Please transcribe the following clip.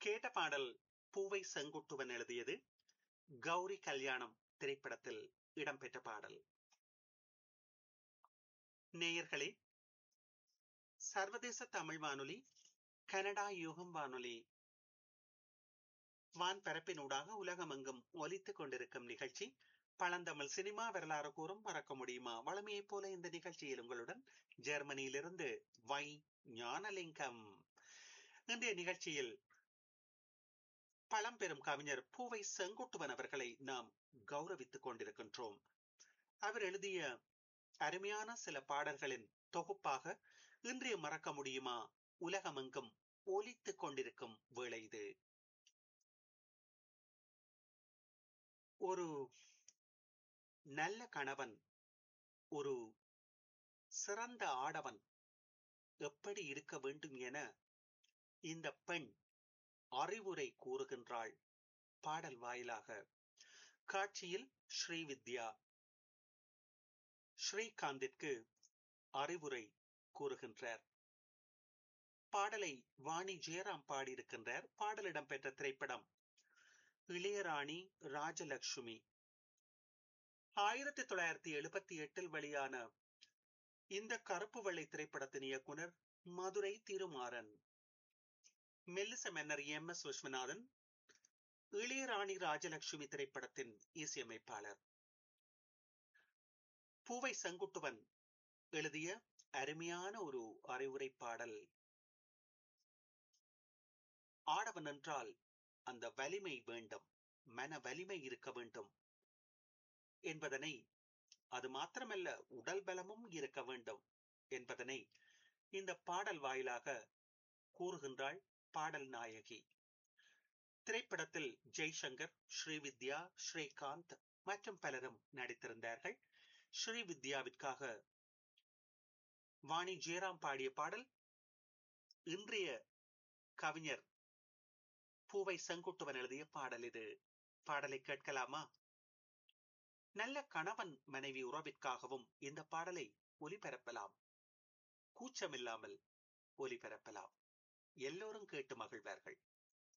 கேட்ட பாடல் பூவை செங்குட்டுவன் எழுதியது கௌரி கல்யாணம் திரைப்படத்தில் இடம்பெற்ற பாடல் நேயர்களே சர்வதேச தமிழ் வானொலி கனடா யுகம் வானொலி வான்பரப்பினூடாக உலகமெங்கும் ஒலித்துக் கொண்டிருக்கும் நிகழ்ச்சி பழந்தமிழ் சினிமா வரலாறு கூறும் மறக்க முடியுமா வளமையைப் போல இந்த நிகழ்ச்சியில் உங்களுடன் ஜெர்மனியிலிருந்து வை ஞானலிங்கம் இன்றைய நிகழ்ச்சியில் பழம்பெரும் கவிஞர் பூவை செங்குட்டுவன் அவர்களை நாம் கௌரவித்துக் கொண்டிருக்கின்றோம் அவர் எழுதிய அருமையான சில பாடல்களின் தொகுப்பாக இன்றைய மறக்க முடியுமா உலகமெங்கும் ஒலித்துக் கொண்டிருக்கும் வேளை இது ஒரு நல்ல கணவன் ஒரு சிறந்த ஆடவன் எப்படி இருக்க வேண்டும் என இந்த பெண் அறிவுரை கூறுகின்றாள் பாடல் வாயிலாக காட்சியில் ஸ்ரீவித்யா ஸ்ரீகாந்திற்கு அறிவுரை கூறுகின்றார் பாடலை வாணி ஜெயராம் பாடியிருக்கின்றார் பாடலிடம் பெற்ற திரைப்படம் இளையராணி ராஜலட்சுமி ஆயிரத்தி தொள்ளாயிரத்தி எழுபத்தி எட்டில் வெளியான இந்த கருப்பு வெள்ளை திரைப்படத்தின் இயக்குனர் மதுரை திருமாறன் மெல்லிச மன்னர் எம் எஸ் விஸ்வநாதன் இளையராணி ராஜலட்சுமி திரைப்படத்தின் இசையமைப்பாளர் பூவை செங்குட்டுவன் எழுதிய அருமையான ஒரு அறிவுரை பாடல் ஆடவன் என்றால் அந்த வலிமை வேண்டும் மன வலிமை இருக்க வேண்டும் என்பதனை அது மாத்திரமல்ல உடல் பலமும் இருக்க வேண்டும் என்பதனை இந்த பாடல் வாயிலாக கூறுகின்றாள் பாடல் நாயகி திரைப்படத்தில் ஜெய்சங்கர் ஸ்ரீவித்யா ஸ்ரீகாந்த் மற்றும் பலரும் நடித்திருந்தார்கள் ஸ்ரீவித்யாவிற்காக வாணி ஜெயராம் பாடிய பாடல் இன்றைய கவிஞர் பூவை செங்குட்டுவன் எழுதிய பாடல் இது பாடலை கேட்கலாமா நல்ல கணவன் மனைவி உறவிற்காகவும் இந்த பாடலை ஒலிபரப்பலாம் கூச்சமில்லாமல் ஒலிபரப்பலாம் எல்லோரும் கேட்டு மகிழ்வார்கள்